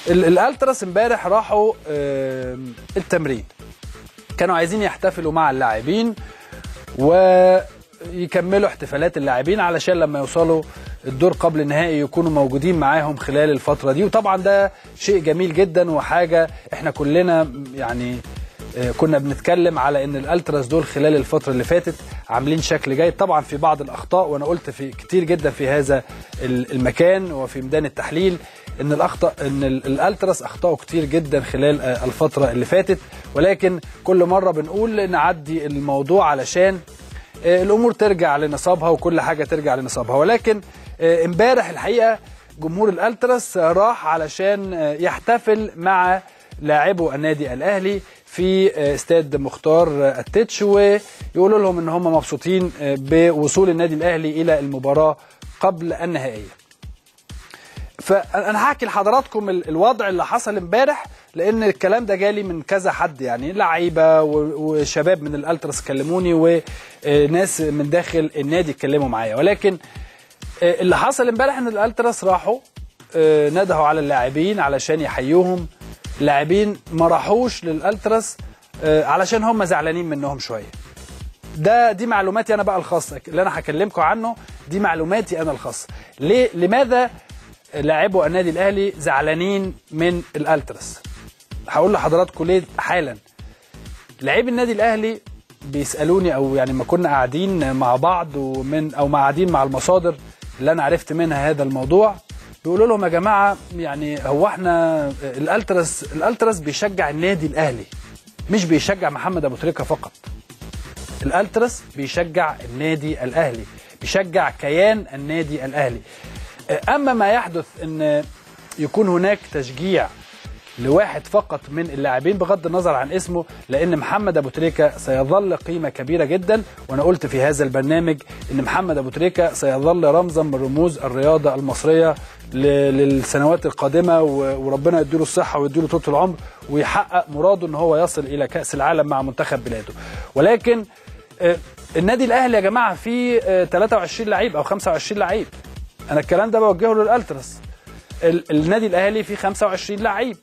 ال- الالتراس امبارح راحوا آم، التمرين كانوا عايزين يحتفلوا مع اللاعبين ويكملوا احتفالات اللاعبين علشان لما يوصلوا الدور قبل النهائي يكونوا موجودين معاهم خلال الفترة دي وطبعا ده شيء جميل جدا وحاجة احنا كلنا يعني آه، كنا بنتكلم على ان الالتراس دول خلال الفتره اللي فاتت عاملين شكل جيد طبعا في بعض الاخطاء وانا قلت في كتير جدا في هذا ال- المكان وفي ميدان التحليل ان الاخطاء ان ال- الالتراس اخطاوا كتير جدا خلال آه، الفتره اللي فاتت ولكن كل مره بنقول نعدي الموضوع علشان آه، الامور ترجع لنصابها وكل حاجه ترجع لنصابها ولكن آه، امبارح الحقيقه جمهور الالتراس آه، راح علشان آه، يحتفل مع لاعبو النادي الاهلي في آه، استاد مختار آه، التتش ويقولوا لهم ان هم مبسوطين آه، بوصول النادي الاهلي الى المباراه قبل النهائيه فانا هحكي لحضراتكم ال- الوضع اللي حصل امبارح لان الكلام ده جالي من كذا حد يعني لعيبه و- وشباب من الالتراس كلموني وناس من داخل النادي اتكلموا معايا ولكن آه، اللي حصل امبارح ان الالتراس راحوا آه، ندهوا على اللاعبين علشان يحيوهم اللاعبين ما راحوش للالتراس آه، علشان هم زعلانين منهم شويه ده دي معلوماتي انا بقى الخاصه اللي انا هكلمكم عنه دي معلوماتي انا الخاصه ليه لماذا لاعبو النادي الاهلي زعلانين من الالتراس هقول لحضراتكم ليه حالا لاعبي النادي الاهلي بيسالوني او يعني ما كنا قاعدين مع بعض ومن او ما قاعدين مع المصادر اللي انا عرفت منها هذا الموضوع بيقولوا لهم يا جماعه يعني هو احنا الالتراس الالتراس بيشجع النادي الاهلي مش بيشجع محمد ابو تريكه فقط الالتراس بيشجع النادي الاهلي بيشجع كيان النادي الاهلي اما ما يحدث ان يكون هناك تشجيع لواحد فقط من اللاعبين بغض النظر عن اسمه لان محمد ابو تريكه سيظل قيمه كبيره جدا وانا قلت في هذا البرنامج ان محمد ابو تريكه سيظل رمزا من رموز الرياضه المصريه ل- للسنوات القادمه و- وربنا يديله الصحه ويديله طول العمر ويحقق مراده ان هو يصل الى كاس العالم مع منتخب بلاده ولكن آه، النادي الاهلي يا جماعه فيه آه، 23 لعيب او 25 لعيب انا الكلام ده بوجهه للالتراس ال- النادي الاهلي فيه 25 لعيب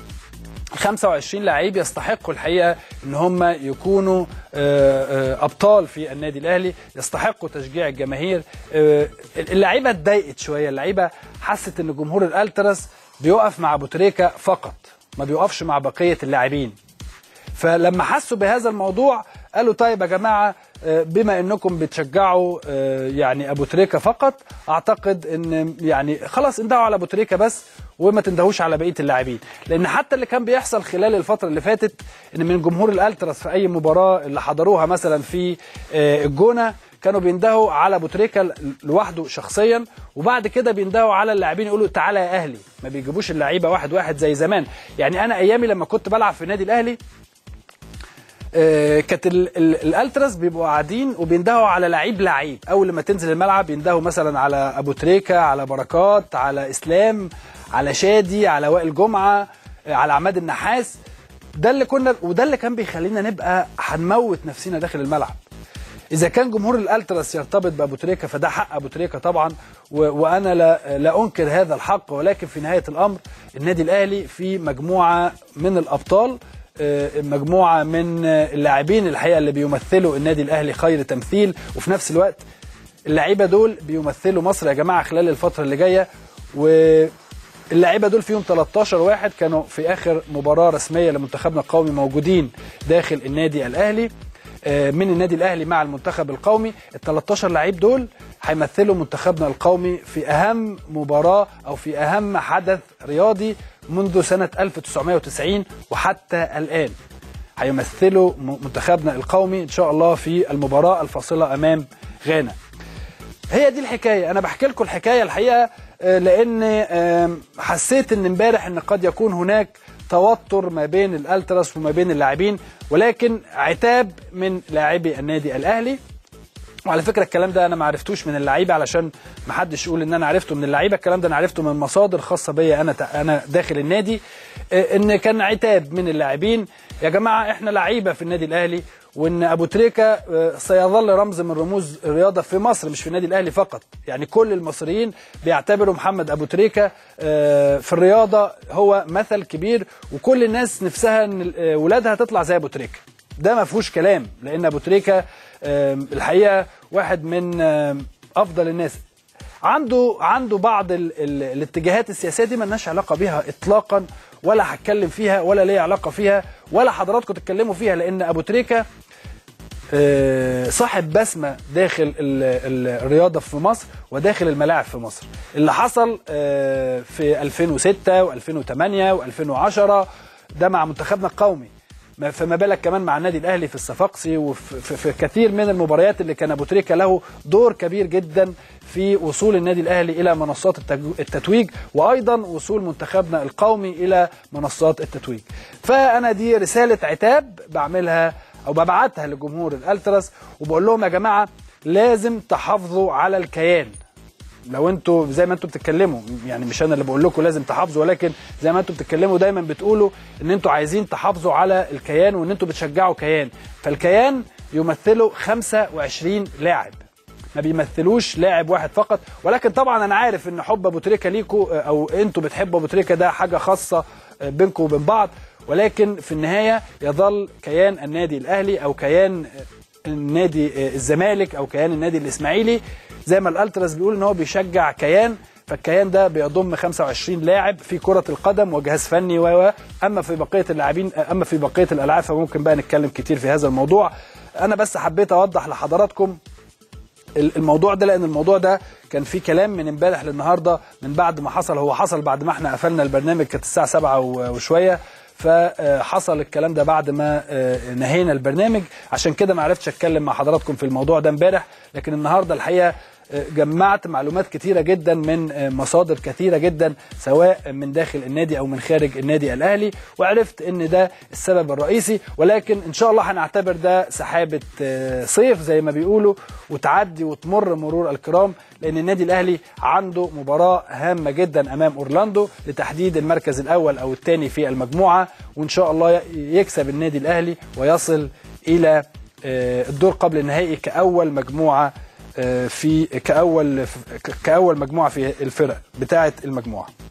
25 لعيب يستحقوا الحقيقه ان هم يكونوا آه، آه، ابطال في النادي الاهلي يستحقوا تشجيع الجماهير آه، اللعيبه اتضايقت شويه اللعيبه حست ان جمهور الالتراس بيقف مع ابو تريكه فقط ما بيقفش مع بقيه اللاعبين فلما حسوا بهذا الموضوع قالوا طيب يا جماعه آه، بما انكم بتشجعوا آه، يعني ابو تريكه فقط اعتقد ان يعني خلاص اندهوا على ابو تريكه بس وما تندهوش على بقيه اللاعبين لان حتى اللي كان بيحصل خلال الفتره اللي فاتت ان من جمهور الالتراس في اي مباراه اللي حضروها مثلا في آه، الجونه كانوا بيندهوا على ابو تريكه لوحده شخصيا وبعد كده بيندهوا على اللاعبين يقولوا تعالى يا اهلي ما بيجيبوش اللعيبه واحد واحد زي زمان يعني انا ايامي لما كنت بلعب في النادي الاهلي آه، كانت ال- ال- الالتراس بيبقوا قاعدين وبيندهوا على لعيب لعيب اول ما تنزل الملعب يندهوا مثلا على ابو تريكه على بركات على اسلام على شادي على وائل جمعه آه، على عماد النحاس ده اللي كنا وده اللي كان بيخلينا نبقى هنموت نفسنا داخل الملعب اذا كان جمهور الالتراس يرتبط بابو تريكه فده حق ابو تريكه طبعا و... وانا لا... لا انكر هذا الحق ولكن في نهايه الامر النادي الاهلي في مجموعه من الابطال آه، مجموعه من آه، اللاعبين الحقيقه اللي بيمثلوا النادي الاهلي خير تمثيل وفي نفس الوقت اللعيبه دول بيمثلوا مصر يا جماعه خلال الفتره اللي جايه واللعيبه دول فيهم 13 واحد كانوا في اخر مباراه رسميه لمنتخبنا القومي موجودين داخل النادي الاهلي آه، من النادي الاهلي مع المنتخب القومي ال 13 لعيب دول هيمثلوا منتخبنا القومي في اهم مباراه او في اهم حدث رياضي منذ سنه 1990 وحتى الان هيمثلوا م- منتخبنا القومي ان شاء الله في المباراه الفاصله امام غانا هي دي الحكايه انا بحكي لكم الحكايه الحقيقه آه، لان آم، حسيت ان امبارح ان قد يكون هناك توتر ما بين الالتراس وما بين اللاعبين ولكن عتاب من لاعبي النادي الاهلي وعلى فكره الكلام ده انا ما عرفتوش من اللعيبه علشان ما حدش يقول ان انا عرفته من اللعيبه الكلام ده انا عرفته من مصادر خاصه بيا انا انا داخل النادي آه، ان كان عتاب من اللاعبين يا جماعه احنا لعيبه في النادي الاهلي وان ابو تريكه آه، سيظل رمز من رموز الرياضه في مصر مش في النادي الاهلي فقط يعني كل المصريين بيعتبروا محمد ابو تريكه آه، في الرياضه هو مثل كبير وكل الناس نفسها ان آه، ولادها تطلع زي ابو تريكه ده ما فيهوش كلام لان ابو تريكه آم، الحقيقه واحد من آم، افضل الناس عنده عنده بعض ال ال الاتجاهات السياسيه دي ملناش علاقه بيها اطلاقا ولا هتكلم فيها ولا ليا علاقه فيها ولا حضراتكم تتكلموا فيها لان ابو تريكه آه، صاحب بسمه داخل ال- ال- الرياضه في مصر وداخل الملاعب في مصر اللي حصل آه، في 2006 و2008 و2010 ده مع منتخبنا القومي ما- فما بالك كمان مع النادي الاهلي في الصفاقسي وفي في- في كثير من المباريات اللي كان ابو تريكه له دور كبير جدا في وصول النادي الاهلي الى منصات التج- التتويج وايضا وصول منتخبنا القومي الى منصات التتويج فانا دي رساله عتاب بعملها او ببعتها لجمهور الالتراس وبقول لهم يا جماعه لازم تحافظوا على الكيان لو انتوا زي ما انتوا بتتكلموا يعني مش انا اللي بقول لكم لازم تحافظوا ولكن زي ما انتوا بتتكلموا دايما بتقولوا ان انتوا عايزين تحافظوا على الكيان وان انتوا بتشجعوا كيان فالكيان يمثله 25 لاعب ما بيمثلوش لاعب واحد فقط ولكن طبعا انا عارف ان حب ابو تريكه ليكوا او انتوا بتحبوا ابو تريكه ده حاجه خاصه بينكم وبين بعض ولكن في النهايه يظل كيان النادي الاهلي او كيان النادي الزمالك او كيان النادي الاسماعيلي زي ما الالتراس بيقول ان هو بيشجع كيان فالكيان ده بيضم 25 لاعب في كرة القدم وجهاز فني و اما في بقية اللاعبين اما في بقية الالعاب فممكن بقى نتكلم كتير في هذا الموضوع انا بس حبيت اوضح لحضراتكم الموضوع ده لان الموضوع ده كان فيه كلام من امبارح للنهارده من بعد ما حصل هو حصل بعد ما احنا قفلنا البرنامج كانت الساعه 7 وشويه فحصل الكلام ده بعد ما نهينا البرنامج عشان كده ما عرفتش اتكلم مع حضراتكم في الموضوع ده امبارح لكن النهارده الحقيقه جمعت معلومات كتيره جدا من مصادر كثيره جدا سواء من داخل النادي او من خارج النادي الاهلي وعرفت ان ده السبب الرئيسي ولكن ان شاء الله هنعتبر ده سحابه صيف زي ما بيقولوا وتعدي وتمر مرور الكرام لان النادي الاهلي عنده مباراه هامه جدا امام اورلاندو لتحديد المركز الاول او الثاني في المجموعه وان شاء الله يكسب النادي الاهلي ويصل الى الدور قبل النهائي كاول مجموعه في كاول كاول مجموعه في الفرق بتاعه المجموعه